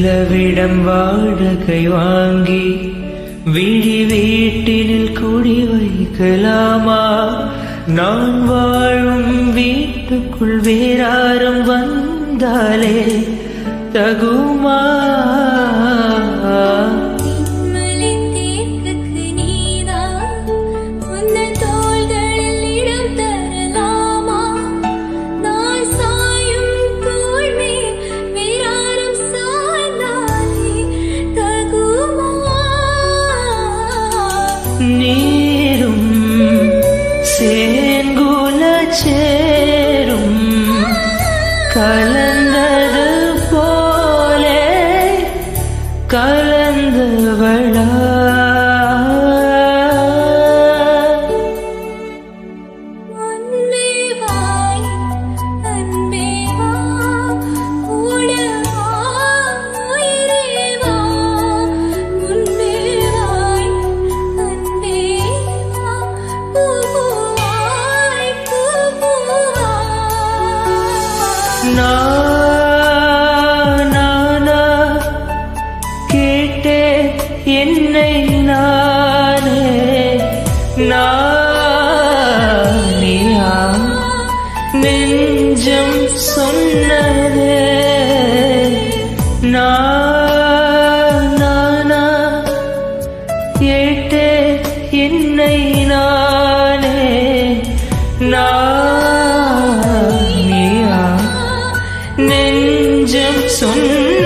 நிலவிடம் வாடகை வாங்கி விழி வீட்டினில் குடி வைக்கலாமா நான் வாழும் வீட்டுக்குள் வேறாரும் வந்தாலே தகுமா மலின் தேர்வுக்கு நீதான் உந்தன் தோள்களில் இடம் தரலாமா நான் சாயும் தோள் மேல் வேறாரும் சாய்ந்தாலே தகுமா நீரும் சேங்குல சேரும் கலந்தது போலே கலந்தவளா அன்பே வாய் அன்பே வா கூட வா உயிரே வா முன்பே வாய் அன்பே வா பூவாய் பூவாய் நான் நானா கேட்டே என்னை நானே நானியா நெஞ்சம் சொன்னதே நான் நானா கேட்டே என்னை நானே நானியா நெஞ்சம் சொன்ன